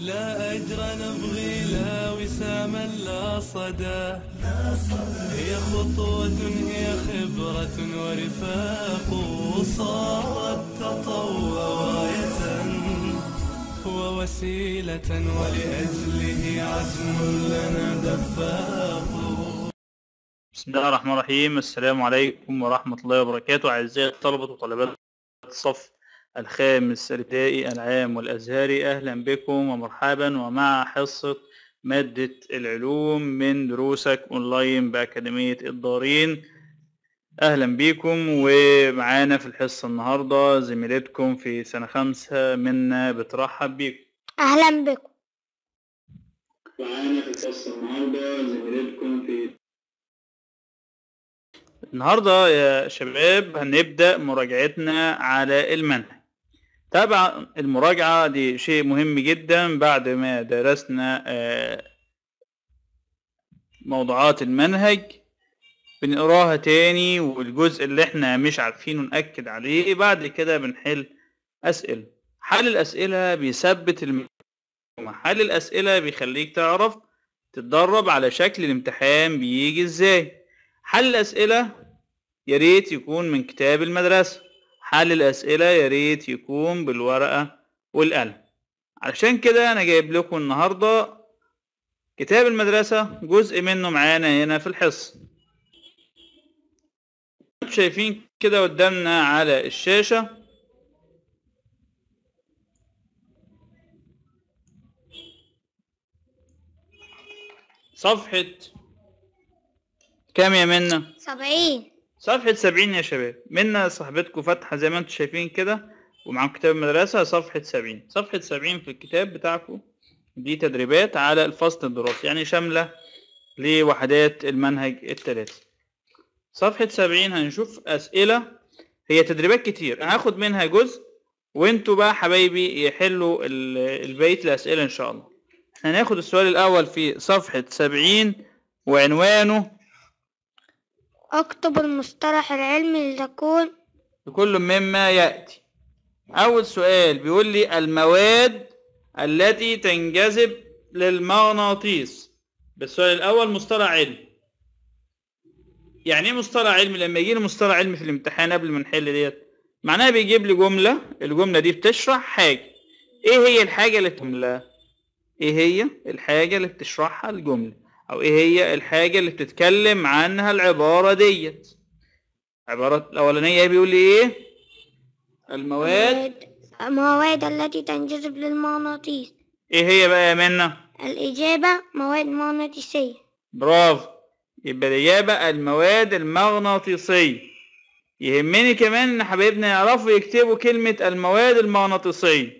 لا أجر نبغي لا وساما لا صدى هي خطوة هي خبرة ورفاق صارت تطوع راية ووسيلة ولأجله عزم لنا دفاق بسم الله الرحمن الرحيم السلام عليكم ورحمة الله وبركاته أعزائي الطلبة وطالبات الصف الخامس الابتدائي العام والأزهري أهلا بكم ومرحبا ومع حصة مادة العلوم من دروسك أونلاين بأكاديمية الدارين أهلا بكم ومعانا في الحصة النهاردة زميلتكم في سنة خمسة منا بترحب بكم أهلا بكم معانا في الحصة النهاردة زميلتكم في النهاردة يا شباب هنبدأ مراجعتنا على المنهج طبعا المراجعة دي شيء مهم جدا بعد ما درسنا آه، موضوعات المنهج بنقراها تاني والجزء اللي احنا مش عارفينه نأكد عليه بعد كده بنحل أسئلة حل الأسئلة بيثبت المعلومة حل الأسئلة بيخليك تعرف تتدرب على شكل الامتحان بيجي ازاي حل الأسئلة يا ريت يكون من كتاب المدرسة حل الأسئلة يا ريت يكون بالورقة والقلم علشان كده أنا جايب لكم النهاردة كتاب المدرسة جزء منه معانا هنا في الحصة شايفين كده قدامنا على الشاشة صفحة كام يا منا؟ سبعين صفحة سبعين يا شباب منا صاحبتكم فاتحة زي ما انتم شايفين كده ومعاكم كتاب المدرسة صفحة سبعين صفحة سبعين في الكتاب بتاعكم دي تدريبات على الفصل الدراسي يعني شاملة لوحدات المنهج الثلاثة صفحة سبعين هنشوف أسئلة هي تدريبات كتير أنا هاخد منها جزء وانتوا بقى حبايبي يحلوا ال- البقية الأسئلة إن شاء الله احنا هناخد السؤال الأول في صفحة سبعين وعنوانه اكتب المصطلح العلمي لتكون بكل مما يأتي أول سؤال بيقول لي المواد التي تنجذب للمغناطيس بالسؤال الأول مصطلح علمي يعني ايه مصطلح علمي لما يجي لي مصطلح علمي في الامتحان قبل ما نحل ديت معناها بيجيب لي جملة الجملة دي بتشرح حاجة ايه هي الحاجة اللي بتملاها ايه هي الحاجة اللي بتشرحها الجملة او ايه هي الحاجة اللي بتتكلم عنها العبارة ديت العبارة الأولانية بيقول لي ايه المواد المواد التي تنجذب للمغناطيس ايه هي بقى يا منى الإجابة مواد مغناطيسية برافو يبقى الإجابة المواد المغناطيسية يهمني كمان إن حبايبنا يعرفوا يكتبوا كلمة المواد المغناطيسية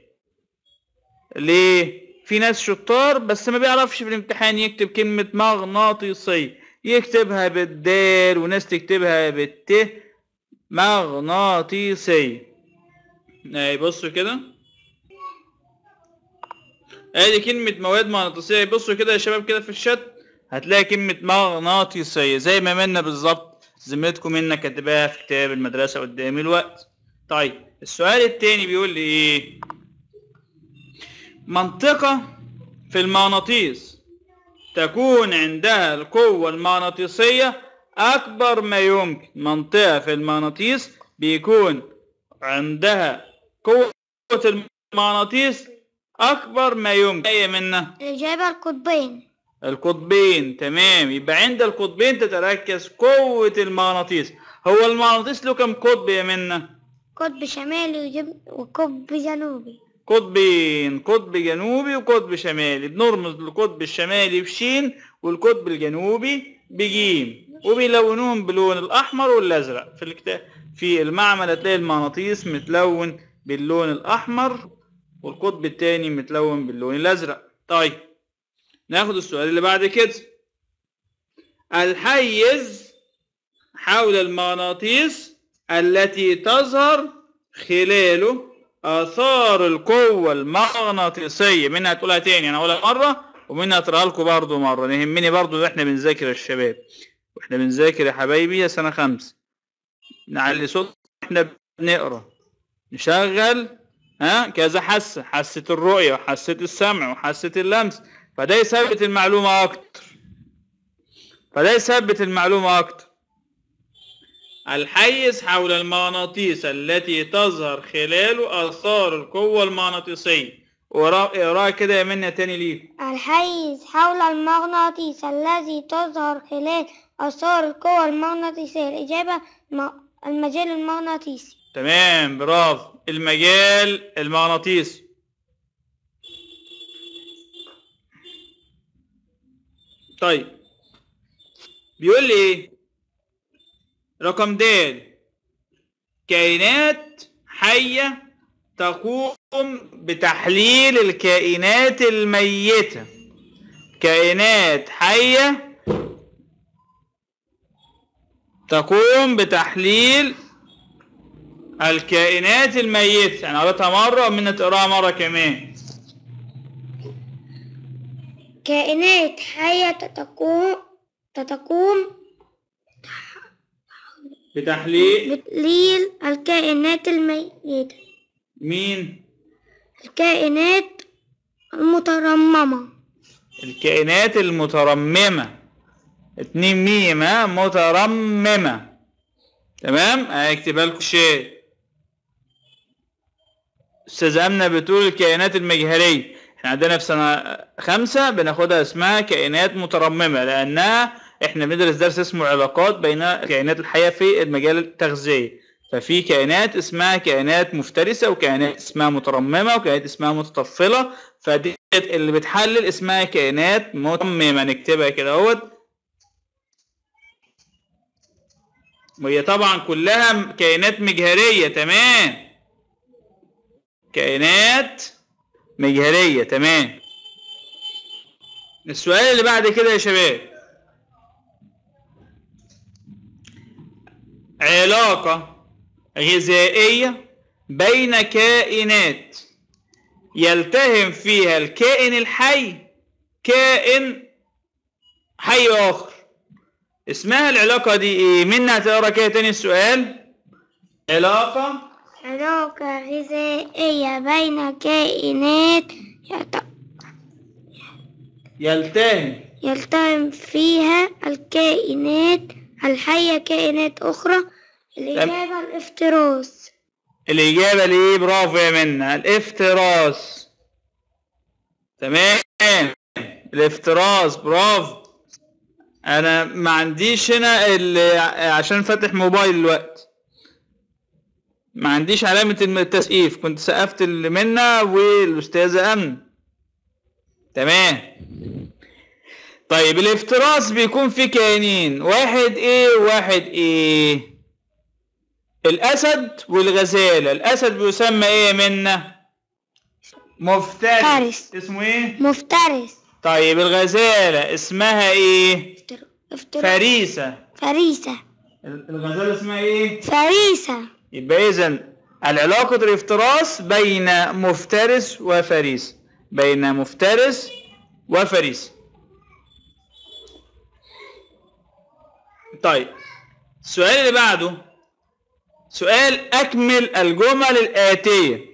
ليه؟ في ناس شطار بس ما بيعرفش في الامتحان يكتب كلمة مغناطيسية يكتبها بالدال وناس تكتبها بالت مغناطيسية اهي بصوا كده ادي كلمة مواد مغناطيسية بصوا كده يا شباب كده في الشات هتلاقي كلمة مغناطيسية زي ما منا بالظبط زميلتكم منا كاتباها في كتاب المدرسة قدامي الوقت طيب السؤال التاني بيقول لي ايه منطقة في المغناطيس تكون عندها القوة المغناطيسية أكبر ما يمكن منطقة في المغناطيس بيكون عندها قوة المغناطيس أكبر ما يمكن أي منها الإجابة القطبين القطبين تمام يبقى عند القطبين تتركز قوة المغناطيس هو المغناطيس له كم قطب يا منا قطب شمالي وجب- وقطب جنوبي قطبين قطب جنوبي وقطب شمالي بنرمز للقطب الشمالي بشين والقطب الجنوبي بجيم وبيلونوهم باللون الاحمر والازرق في الكتاب في المعمل هتلاقي المغناطيس متلون باللون الاحمر والقطب التاني متلون باللون الازرق طيب ناخد السؤال اللي بعد كده الحيز حول المغناطيس التي تظهر خلاله آثار القوة المغناطيسية منها هتقولها تاني أنا هقولها مرة ومنها هتقراها لكم برضه مرة يهمني برضه إن إحنا بنذاكر يا الشباب وإحنا بنذاكر يا حبايبي يا سنة خمسة نعلي صوت إحنا بنقرا نشغل ها كذا حاسة حاسة الرؤية وحاسة السمع وحاسة اللمس فده يثبت المعلومة أكتر فده يثبت المعلومة أكتر الحيز حول المغناطيس التي تظهر خلاله آثار القوة المغناطيسية وراء اقراها كده يا منى تاني ليه الحيز حول المغناطيس الذي تظهر خلال آثار القوى المغناطيسية الإجابة م- المجال المغناطيسي تمام برافو المجال المغناطيسي طيب بيقول لي ايه رقم د كائنات حية تقوم بتحليل الكائنات الميتة كائنات حية تقوم بتحليل الكائنات الميتة أنا قريتها مرة ومنى تقراها مرة كمان كائنات حية تتقوم تتقوم بتحليل بتحليل الكائنات الميتة مين الكائنات المترممة الكائنات المترممة اتنين ميم ها مترممة تمام هكتبها لكم شيء استاذ امنه بتقول الكائنات المجهريه احنا عندنا في سنه خمسة بناخدها اسمها كائنات مترممه لانها احنا بندرس درس اسمه علاقات بين الكائنات الحيه في المجال التغذيه ففي كائنات اسمها كائنات مفترسه وكائنات اسمها مترممه وكائنات اسمها متطفله فدي اللي بتحلل اسمها كائنات مترممه نكتبها كده اهوت وهي طبعا كلها كائنات مجهريه تمام كائنات مجهرية تمام السؤال اللي بعد كده يا شباب علاقة غذائية بين كائنات يلتهم فيها الكائن الحي كائن حي آخر اسمها العلاقة دي ايه؟ منا هتقرا كده تاني السؤال علاقة علاقة غذائية بين كائنات يت- يلتهم يلتهم فيها الكائنات الحية كائنات أخرى الإجابة الافتراس الإجابة لإيه برافو يا منى الافتراس تمام الافتراس برافو أنا ما عنديش هنا ال- عشان فاتح موبايل الوقت ما عنديش علامة التسقيف كنت سقفت اللي منا والأستاذة أمن تمام طيب الافتراس بيكون فيه كائنين واحد ايه وواحد ايه الاسد والغزاله الاسد بيسمى ايه منا مفترس فارس. اسمه ايه مفترس طيب الغزاله اسمها ايه افتر- افتراس فريسه فريسة الغزاله اسمها ايه فريسة يبقى اذا العلاقه الافتراس بين مفترس وفريسه بين مفترس وفريسه طيب السؤال اللي بعده سؤال أكمل الجمل الآتية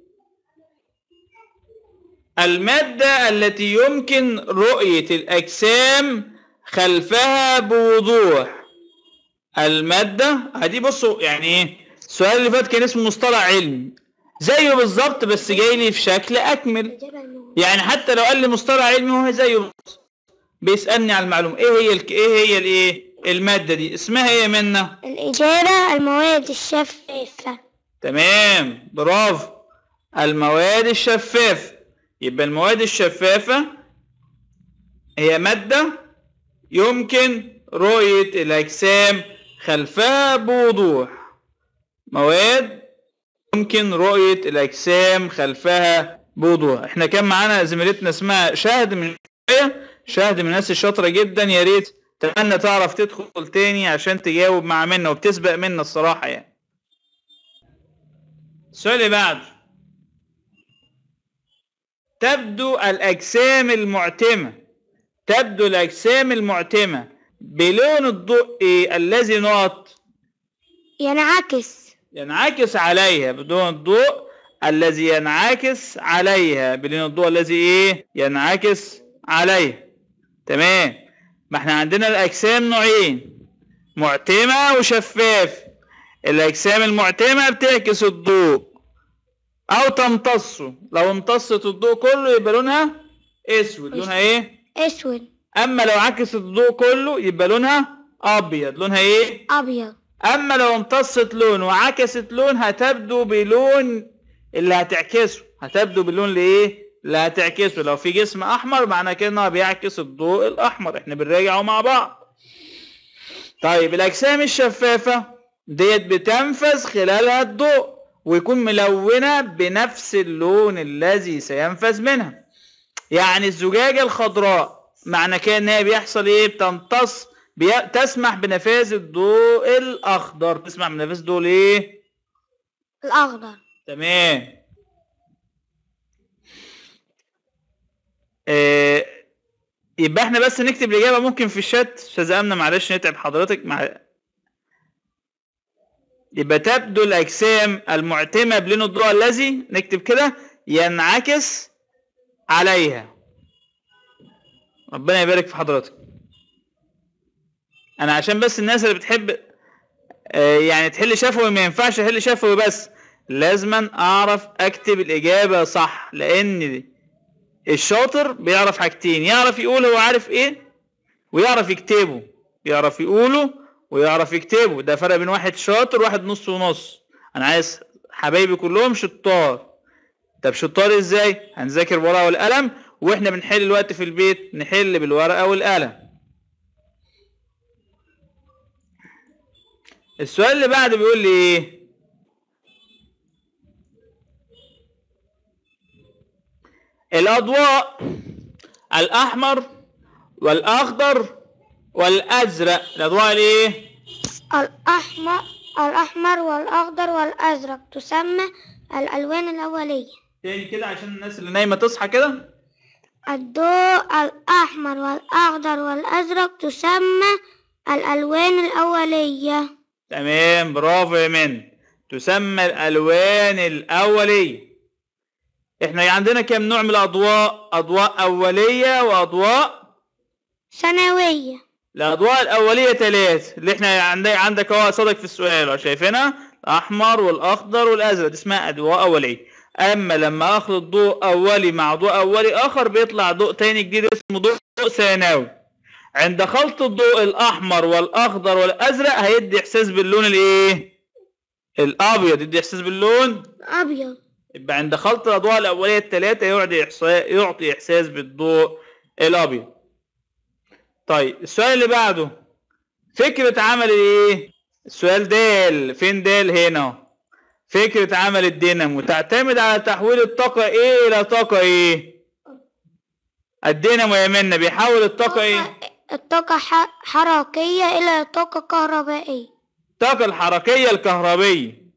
المادة التي يمكن رؤية الأجسام خلفها بوضوح المادة هدي بصوا يعني ايه السؤال اللي فات كان اسمه مصطلح علمي زيه بالظبط بس جاي لي في شكل أكمل الإجابة الموجودة. يعني حتى لو قال لي مصطلح علمي هو زيه بالظبط. بيسألني على المعلومة ايه هي الك... ايه هي الايه المادة دي اسمها ايه منا الإجابة المواد الشفافة تمام برافو المواد الشفافة يبقى المواد الشفافة هي مادة يمكن رؤية الأجسام خلفها بوضوح مواد يمكن رؤية الأجسام خلفها بوضوح احنا كان معانا زميلتنا اسمها شاهد من شوية شاهد من الناس الشاطرة جدا يا ريت تمنى تعرف تدخل تاني عشان تجاوب مع منا وبتسبق منا الصراحة يعني السؤال اللي بعده تبدو الأجسام المعتمة تبدو الأجسام المعتمة بلون الضوء إيه؟ الذي نقط ينعكس ينعكس عليها بدون الضوء الذي ينعكس عليها بلين الضوء الذي ايه ينعكس عليه تمام ما احنا عندنا الاجسام نوعين معتمة وشفاف الاجسام المعتمة بتعكس الضوء او تمتصه لو امتصت الضوء كله يبقى لونها اسود لونها ايه اسود اما لو عكست الضوء كله يبقى لونها ابيض لونها ايه ابيض اما لو امتصت لون وعكست لون هتبدو بلون اللي هتعكسه هتبدو باللون اللي ايه اللي هتعكسه لو في جسم احمر معنى كده انه بيعكس الضوء الاحمر احنا بنراجعه مع بعض طيب الاجسام الشفافة ديت بتنفذ خلالها الضوء ويكون ملونة بنفس اللون الذي سينفذ منها يعني الزجاجة الخضراء معنى كده ان هي بيحصل ايه بتمتص بي... تسمح بنفاذ الضوء الاخضر تسمح بنفاذ الضوء ايه الاخضر تمام آه، يبقى احنا بس نكتب الاجابه ممكن في الشات استاذ امنه معلش نتعب حضرتك مع يبقى تبدو الاجسام المعتمه بلون الضوء الذي نكتب كده ينعكس عليها ربنا يبارك في حضرتك انا عشان بس الناس اللي بتحب آه، يعني تحل شفوي ما ينفعش احل شفوي بس لازما اعرف اكتب الاجابه صح لان الشاطر بيعرف حاجتين يعرف يقول هو عارف ايه ويعرف يكتبه يعرف يقوله ويعرف يكتبه ده فرق بين واحد شاطر وواحد نص ونص انا عايز حبايبي كلهم شطار طب شطار ازاي هنذاكر بالورقه والقلم واحنا بنحل الوقت في البيت نحل بالورقه والقلم السؤال اللي بعده بيقول لي ايه الاضواء الاحمر والاخضر والازرق الاضواء الايه الاحمر الاحمر والاخضر والازرق تسمى الالوان الاوليه تاني كده عشان الناس اللي نايمه تصحى كده الضوء الاحمر والاخضر والازرق تسمى الالوان الاوليه تمام برافو يا من تسمى الالوان الاوليه احنا عندنا كام نوع من الاضواء اضواء اوليه واضواء ثانويه الاضواء الاوليه ثلاث اللي احنا عندك عندك اهو قصادك في السؤال أهو شايفينها الاحمر والاخضر والازرق دي اسمها اضواء اوليه اما لما اخلط ضوء اولي مع ضوء اولي اخر بيطلع ضوء تاني جديد اسمه ضوء ثانوي عند خلط الضوء الاحمر والاخضر والازرق هيدي احساس باللون الايه الابيض يدي احساس باللون ابيض يبقى عند خلط الاضواء الاوليه الثلاثه يعطي احساس يعطي احساس بالضوء الابيض طيب السؤال اللي بعده فكره عمل ايه السؤال دال فين دال هنا فكره عمل الدينامو تعتمد على تحويل الطاقه ايه الى طاقه ايه الدينامو يا منى بيحول الطاقه ايه الطاقة ح- حركية إلى طاقة كهربائية الطاقة الحركية الكهربية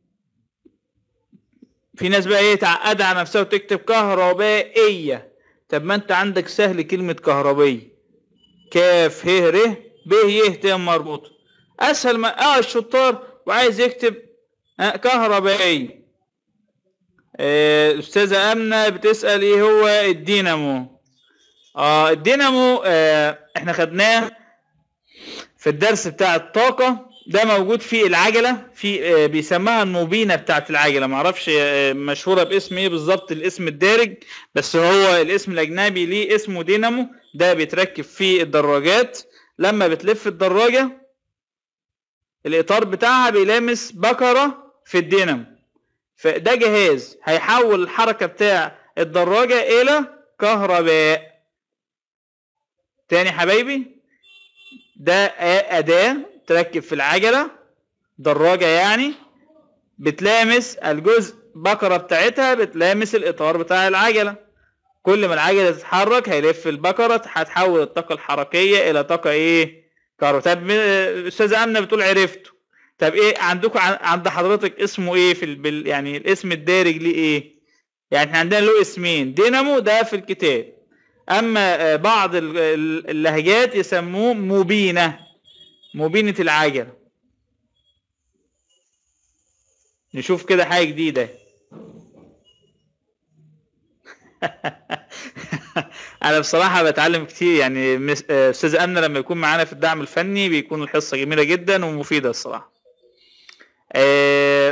في ناس بقى ايه تعقد على نفسها وتكتب كهربائية طب ما انت عندك سهل كلمة كهربية كاف ه ر ب ي ت مربوطة اسهل ما اه الشطار وعايز يكتب آه كهربائية آه، الأستاذة أمنة بتسأل إيه هو الدينامو اه الدينامو آه احنا خدناه في الدرس بتاع الطاقة ده موجود في العجلة في آه، بيسموها الموبينة بتاعت العجلة معرفش آه، مشهورة باسم ايه بالظبط الاسم الدارج بس هو الاسم الأجنبي ليه اسمه دينامو ده بيتركب في الدراجات لما بتلف الدراجة الإطار بتاعها بيلامس بكرة في الدينامو فده جهاز هيحول الحركة بتاع الدراجة إلى كهرباء تاني حبايبي ده أداة تركب في العجلة دراجة يعني بتلامس الجزء بكرة بتاعتها بتلامس الإطار بتاع العجلة كل ما العجلة تتحرك هيلف البكرة هتحول الطاقة الحركية إلى طاقة إيه؟ كهرباء طب آه، أستاذة أمنة بتقول عرفته طب إيه عندكم عن- عند حضرتك اسمه إيه في ال... بال... يعني الاسم الدارج ليه إيه؟ يعني احنا عندنا له اسمين دينامو ده في الكتاب اما آه، بعض ال- ال- اللهجات يسموه مبينة مبينة العجلة نشوف كده حاجة جديدة انا بصراحه بتعلم كتير يعني مس- آه، استاذ امنه لما يكون معانا في الدعم الفني بيكون الحصه جميله جدا ومفيده الصراحه آه،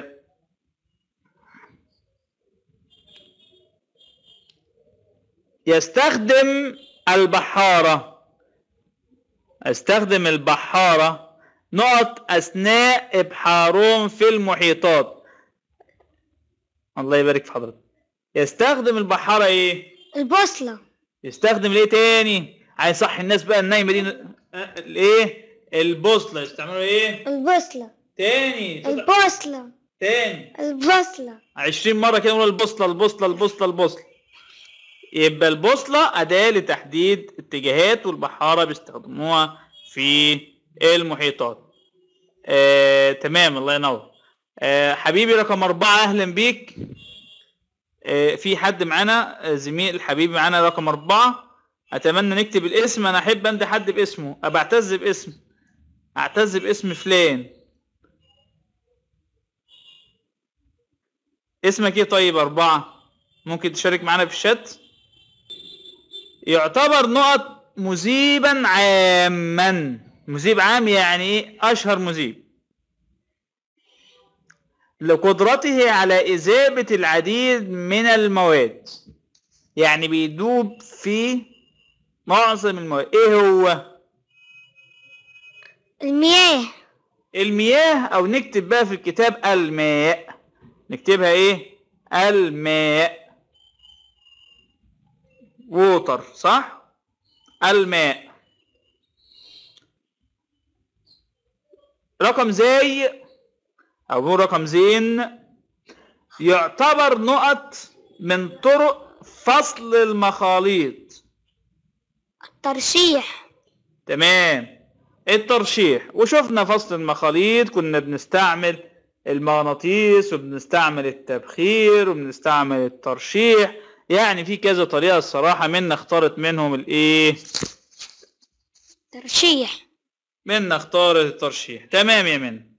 يستخدم البحاره استخدم البحاره نقط اثناء ابحارهم في المحيطات الله يبارك في حضرتك يستخدم البحاره ايه البوصلة يستخدم الايه تاني عايز صح الناس بقى النايمه دي آه، الايه البوصله يستعملوا ايه البوصلة تاني البوصلة تاني البوصلة 20 مره كده نقول البوصله البوصله البوصله البوصله يبقى البوصله اداه لتحديد اتجاهات والبحاره بيستخدموها في المحيطات آه، تمام الله ينور آه، حبيبي رقم أربعة أهلا بيك آه، في حد معانا آه، زميل حبيبي معانا رقم أربعة أتمنى نكتب الاسم أنا أحب أندي حد باسمه أبقى أعتز باسم أعتز باسم فلان اسمك إيه طيب أربعة ممكن تشارك معانا في الشات يعتبر نقط مذيبا عاما مذيب عام يعني ايه اشهر مذيب لقدرته على إذابة العديد من المواد يعني بيدوب في معظم المواد ايه هو المياه المياه او نكتب بقى في الكتاب الماء نكتبها ايه الماء ووتر صح الماء رقم زي او هو رقم زين يعتبر نقط من طرق فصل المخاليط الترشيح تمام الترشيح وشفنا فصل المخاليط كنا بنستعمل المغناطيس وبنستعمل التبخير وبنستعمل الترشيح يعني في كذا طريقة الصراحة منا اختارت منهم الايه ترشيح منا اختارت الترشيح تمام يا من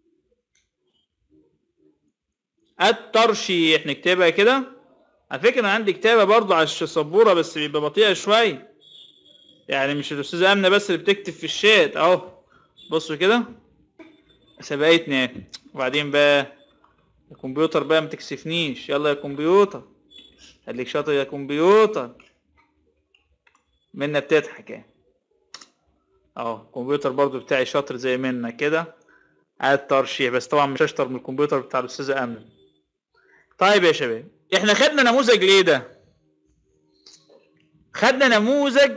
الترشيح نكتبها كده على فكرة انا عندي كتابة برضو على السبورة بس بيبقى بطيئة شوية يعني مش الاستاذة امنة بس اللي بتكتب في الشات اهو بصوا كده سبقتني وبعدين بقى الكمبيوتر بقى ما تكسفنيش يلا يا كمبيوتر خليك شاطر يا كمبيوتر منا بتضحك يعني اهو الكمبيوتر برضو بتاعي شاطر زي منا كده قاعد ترشيح بس طبعا مش اشطر من الكمبيوتر بتاع الاستاذة امنة طيب يا شباب احنا خدنا نموذج ليه ده خدنا نموذج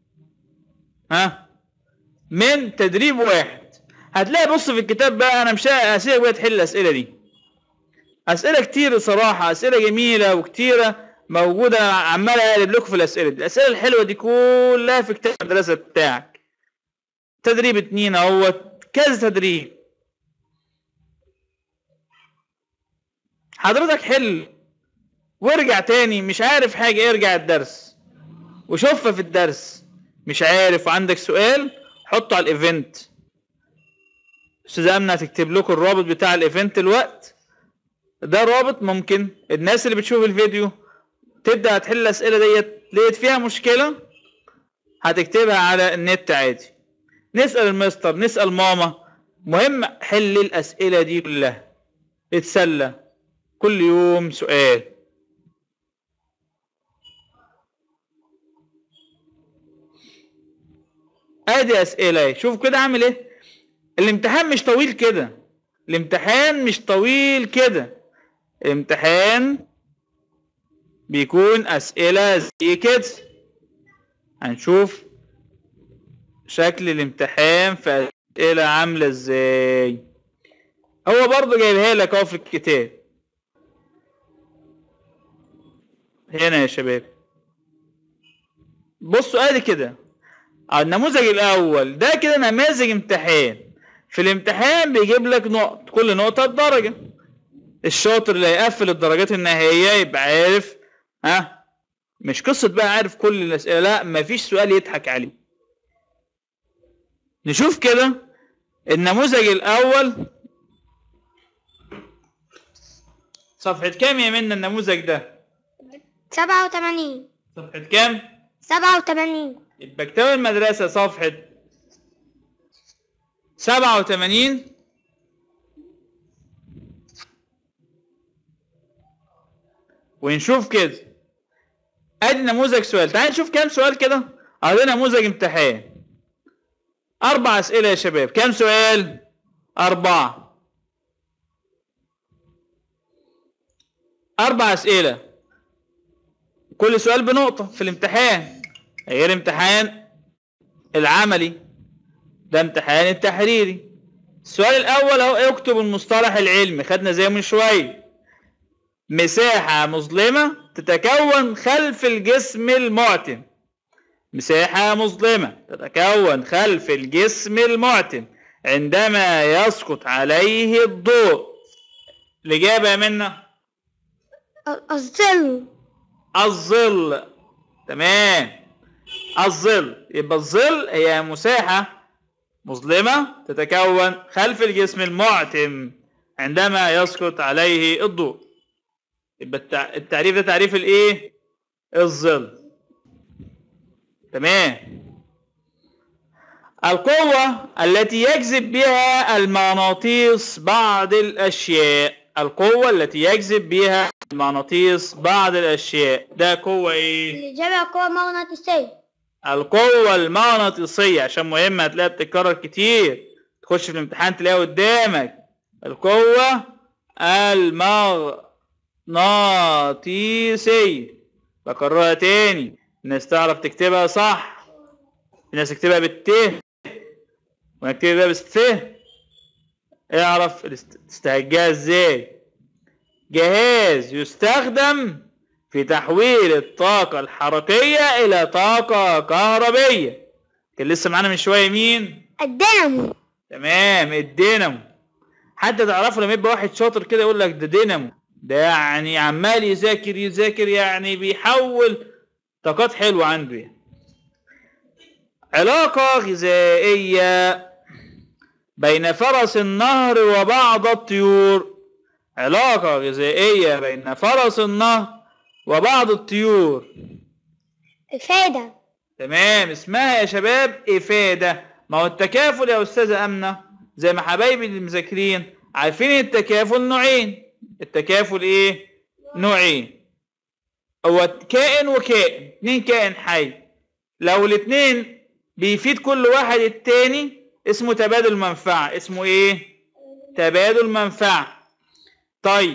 ها من تدريب واحد هتلاقي بص في الكتاب بقى انا مش هسيبك بقى تحل الاسئله دي اسئله كتير صراحه اسئله جميله وكتيره موجوده عمال اقلب لكم في الاسئله دي الاسئله الحلوه دي كلها في كتاب المدرسه بتاعك تدريب اتنين اهوت كذا تدريب حضرتك حل وارجع تاني مش عارف حاجه ارجع الدرس وشوفها في الدرس مش عارف وعندك سؤال حطه على الايفنت استاذ امنه هتكتب لكم الرابط بتاع الايفنت الوقت ده رابط ممكن الناس اللي بتشوف الفيديو تبدا تحل الاسئله ديت لقيت فيها مشكله هتكتبها على النت عادي نسال المستر نسال ماما مهم حل الاسئله دي كلها اتسلى كل يوم سؤال ادي اسئله اهي. شوف كده عامل ايه الامتحان مش طويل كده الامتحان مش طويل كده الامتحان بيكون اسئله زي كده هنشوف شكل الامتحان في اسئله عامله ازاي هو برضه جايبها لك اهو في الكتاب هنا يا شباب بصوا ادي كده على النموذج الاول ده كده نماذج امتحان في الامتحان بيجيب لك نقط كل نقطة بدرجة الشاطر اللي هيقفل الدرجات النهائية يبقى عارف ها مش قصة بقى عارف كل الأسئلة لا مفيش سؤال يضحك عليه نشوف كده النموذج الأول صفحة كام يا منا النموذج ده سبعة وثمانين صفحة كام؟ سبعة وثمانين يبقى كتاب المدرسة صفحة سبعة وثمانين ونشوف كده ادي نموذج سؤال تعال نشوف كام سؤال كده ادي نموذج امتحان اربع اسئله يا شباب كام سؤال اربعه اربع اسئله كل سؤال بنقطه في الامتحان غير امتحان العملي ده امتحان التحريري السؤال الاول اهو اكتب المصطلح العلمي خدنا زي من شويه مساحة مظلمة تتكون خلف الجسم المعتم مساحة مظلمة تتكون خلف الجسم المعتم عندما يسقط عليه الضوء الإجابة منا الظل الظل تمام الظل يبقى الظل هي مساحة مظلمة تتكون خلف الجسم المعتم عندما يسقط عليه الضوء يبقى التع- التعريف ده تعريف الايه الظل تمام القوة التي يجذب بها المغناطيس بعض الأشياء القوة التي يجذب بها المغناطيس بعض الأشياء ده قوة إيه؟ الإجابة قوة مغناطيسية القوة المغناطيسية عشان مهمة هتلاقيها بتتكرر كتير تخش في الامتحان تلاقيها قدامك القوة المغناطيسية بكررها تاني الناس تعرف تكتبها صح في ناس تكتبها بالت ونكتبها بالث اعرف الاست- تستهجاها ازاي جهاز يستخدم في تحويل الطاقة الحركية إلى طاقة كهربية كان لسه معانا من شوية مين؟ الدينامو تمام الدينامو حتى تعرفوا لما يبقى واحد شاطر كده يقول لك ده دينامو ده يعني عمال يذاكر يذاكر يعني بيحول طاقات حلوة عنده يعني. علاقة غذائية بين فرس النهر وبعض الطيور علاقة غذائية بين فرس النهر وبعض الطيور إفادة تمام اسمها يا شباب إفادة ما هو التكافل يا أستاذة أمنة زي ما حبايبي اللي مذاكرين عارفين التكافل نوعين التكافل إيه؟ نوعين هو كائن وكائن اتنين كائن حي لو الاتنين بيفيد كل واحد التاني اسمه تبادل منفعة اسمه إيه؟ تبادل منفعة طيب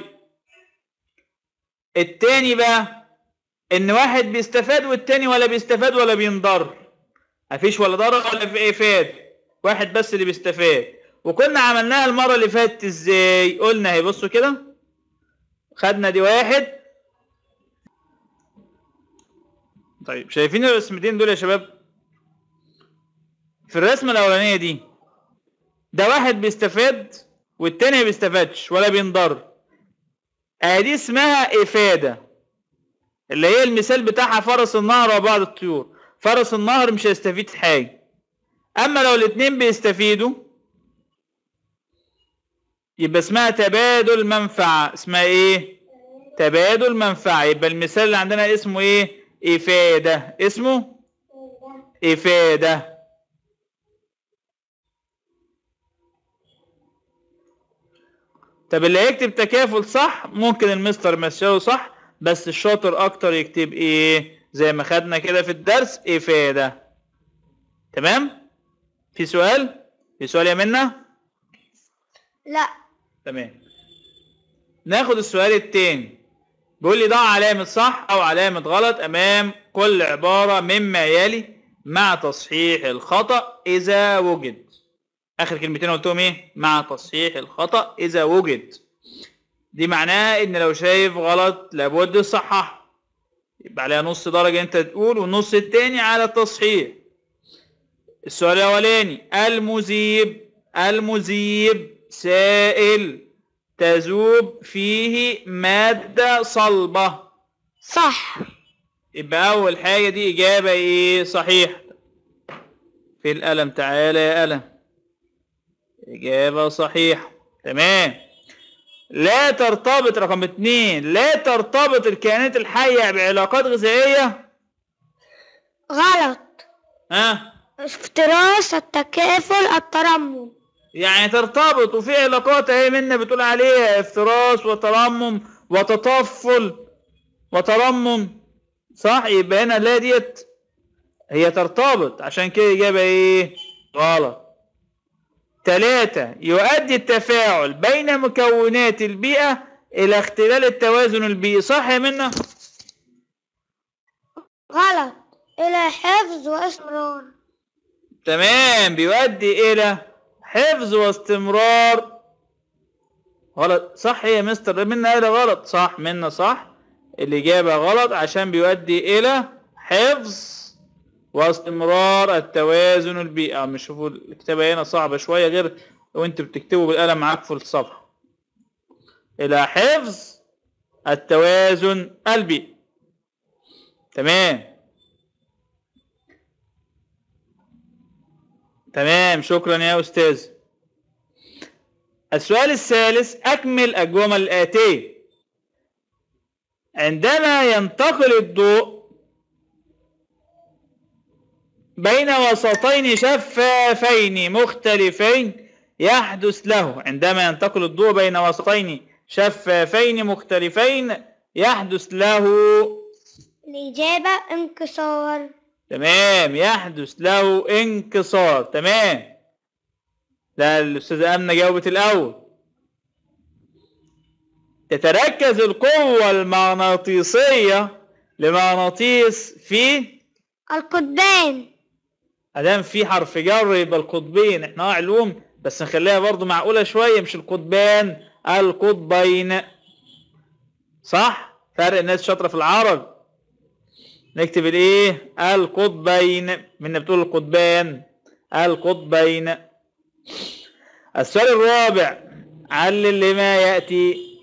التاني بقى ان واحد بيستفاد والتاني ولا بيستفاد ولا بينضر مفيش ولا ضرر ولا في افاد واحد بس اللي بيستفاد وكنا عملناها المره اللي فاتت ازاي قلنا اهي بصوا كده خدنا دي واحد طيب شايفين الرسمتين دول يا شباب في الرسمه الاولانيه دي ده واحد بيستفاد والتاني ما بيستفادش ولا بينضر ادي اسمها افاده اللي هي المثال بتاعها فرس النهر وبعض الطيور فرس النهر مش هيستفيد في حاجه اما لو الاتنين بيستفيدوا يبقى اسمها تبادل منفعه اسمها ايه تبادل منفعه يبقى المثال اللي عندنا اسمه ايه افاده اسمه افاده طب اللي هيكتب تكافل صح ممكن المستر مشاه صح بس الشاطر اكتر يكتب ايه زي ما خدنا كده في الدرس افاده تمام في سؤال في سؤال يا منى لا تمام ناخد السؤال التاني بيقول لي ضع علامة صح أو علامة غلط أمام كل عبارة مما يلي مع تصحيح الخطأ إذا وجد آخر كلمتين قلتهم إيه؟ مع تصحيح الخطأ إذا وجد دي معناها إن لو شايف غلط لابد تصححه يبقى عليها نص درجة أنت تقول والنص التاني على التصحيح السؤال الأولاني المذيب المذيب سائل تذوب فيه مادة صلبة صح يبقى أول حاجة دي إجابة إيه صحيحة في القلم تعالى يا قلم إجابة صحيحة تمام لا ترتبط رقم اتنين لا ترتبط الكائنات الحية بعلاقات غذائية غلط ها افتراس التكافل الترمم يعني ترتبط وفي علاقات اهي منا بتقول عليها افتراس وترمم وتطفل وترمم صح يبقى هنا لا ديت هي ترتبط عشان كده اجابه ايه غلط ثلاثة يؤدي التفاعل بين مكونات البيئة إلى اختلال التوازن البيئي صح يا منى؟ غلط إلى حفظ واستمرار تمام بيؤدي إلى حفظ واستمرار غلط صح يا مستر منا قال غلط صح منا صح الإجابة غلط عشان بيؤدي إلى حفظ واستمرار التوازن البيئي مش شوفوا الكتابة هنا صعبة شوية غير وانت بتكتبوا بالقلم معاك في الصفحة إلى حفظ التوازن البيئي تمام تمام شكرا يا أستاذ السؤال الثالث أكمل الجمل الآتية عندما ينتقل الضوء بين وسطين شفافين مختلفين يحدث له عندما ينتقل الضوء بين وسطين شفافين مختلفين يحدث له الإجابة انكسار تمام يحدث له انكسار تمام لا الأستاذة أمنة جاوبت الأول تتركز القوة المغناطيسية لمغناطيس في القطبان ادام في حرف جر يبقى القطبين احنا اه علوم بس نخليها برضو معقولة شوية مش القطبان القطبين صح فرق الناس شاطرة في العرب نكتب الايه القطبين من بتقول القطبان القطبين السؤال الرابع علل لما يأتي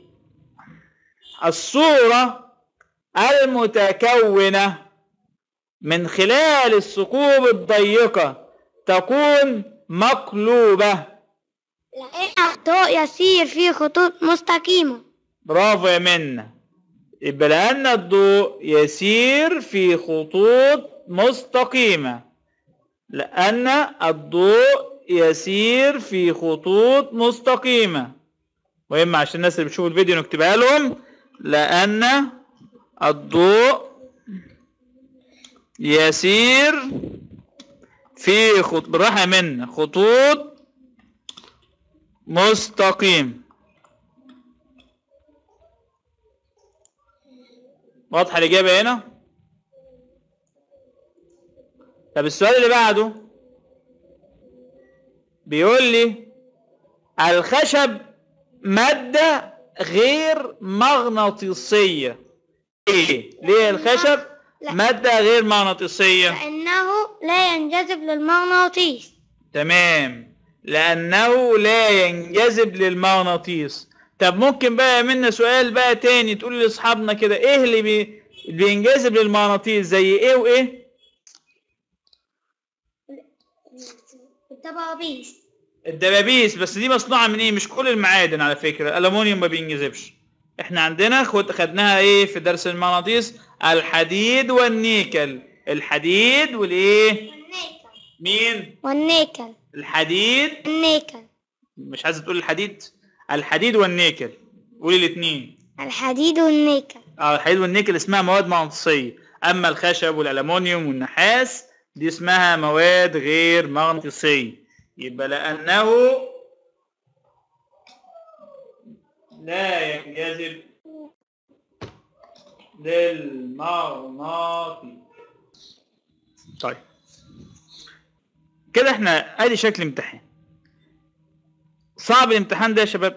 الصورة المتكونة من خلال الثقوب الضيقة تكون مقلوبة لأن الضوء يسير في خطوط مستقيمة برافو يا منى يبقى لأن الضوء يسير في خطوط مستقيمة لأن الضوء يسير في خطوط مستقيمة مهم عشان الناس اللي بتشوف الفيديو نكتبها لهم لأن الضوء يسير في خط بالراحة من خطوط مستقيم واضحة الإجابة هنا طب السؤال اللي بعده بيقول لي الخشب مادة غير مغناطيسية ليه؟ ليه الخشب لا. مادة غير مغناطيسية؟ لأنه لا ينجذب للمغناطيس تمام لأنه لا ينجذب للمغناطيس طب ممكن بقى منا سؤال بقى تاني تقول لأصحابنا كده إيه اللي بي... بينجذب للمغناطيس زي إيه وإيه؟ الدبابيس الدبابيس بس دي مصنوعة من إيه؟ مش كل المعادن على فكرة الألمونيوم ما بينجذبش إحنا عندنا خد... خدناها إيه في درس المغناطيس الحديد والنيكل الحديد والإيه؟ والنيكل مين؟ والنيكل الحديد النيكل مش عايز تقول الحديد الحديد والنيكل قولي الاثنين الحديد والنيكل اه الحديد والنيكل اسمها مواد مغناطيسيه اما الخشب والالومنيوم والنحاس دي اسمها مواد غير مغناطيسيه يبقى لانه لا ينجذب للمغناطيس طيب كده احنا ادي شكل امتحان صعب الامتحان ده يا شباب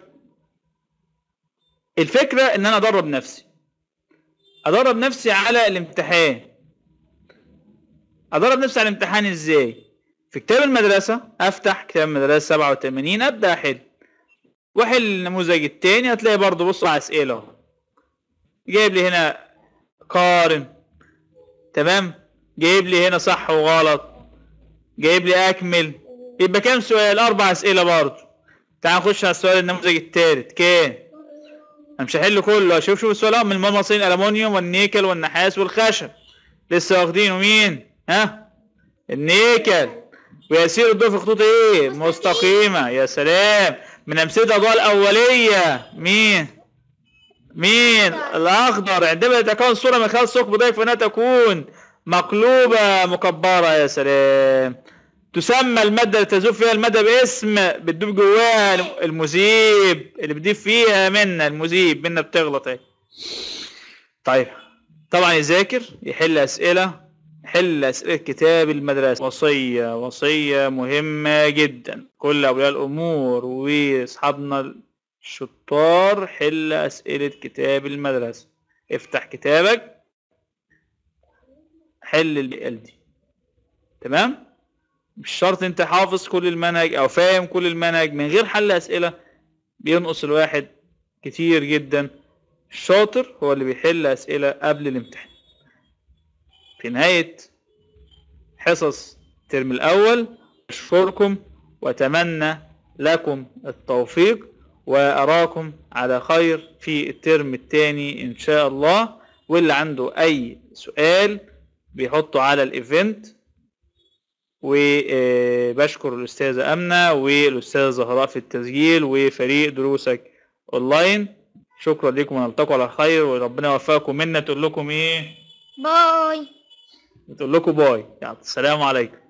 الفكرة ان انا ادرب نفسي ادرب نفسي على الامتحان ادرب نفسي على الامتحان ازاي في كتاب المدرسة افتح كتاب المدرسة 87 ابدأ احل واحل النموذج التاني هتلاقي برضه بص على اسئلة اهو. جايب لي هنا قارن تمام جايب لي هنا صح وغلط جايب لي اكمل يبقى كام سؤال اربع اسئلة برضه تعال نخش على السؤال النموذج الثالث كام انا مش هحل كله شوف شوف السؤال أهو، من المصرين الالومنيوم والنيكل والنحاس والخشب لسه واخدينه مين ها النيكل ويسير الضوء في خطوط ايه مستقيمه يا سلام من امثله الاضواء الاوليه مين مين الاخضر عندما تكون الصوره من خلال ثقب ضيق فانها تكون مقلوبه مكبره يا سلام تسمى الماده اللي تذوب فيها الماده باسم بتدوب جواها المذيب اللي بتضيف فيها منا المذيب منا بتغلط اهي طيب طبعا يذاكر يحل اسئله حل اسئله كتاب المدرسه وصيه وصيه مهمه جدا كل اولياء الامور واصحابنا الشطار حل اسئله كتاب المدرسه افتح كتابك حل ال دي تمام مش شرط انت حافظ كل المنهج او فاهم كل المنهج من غير حل اسئله بينقص الواحد كتير جدا الشاطر هو اللي بيحل اسئله قبل الامتحان في نهايه حصص الترم الاول اشكركم واتمنى لكم التوفيق واراكم على خير في الترم الثاني ان شاء الله واللي عنده اي سؤال بيحطه على الايفنت وبشكر الأستاذة أمنة والأستاذة زهراء في التسجيل وفريق دروسك أونلاين شكرا لكم ونلتقوا على خير وربنا يوفقكم منا تقول لكم إيه؟ باي تقول لكم باي يعني السلام عليكم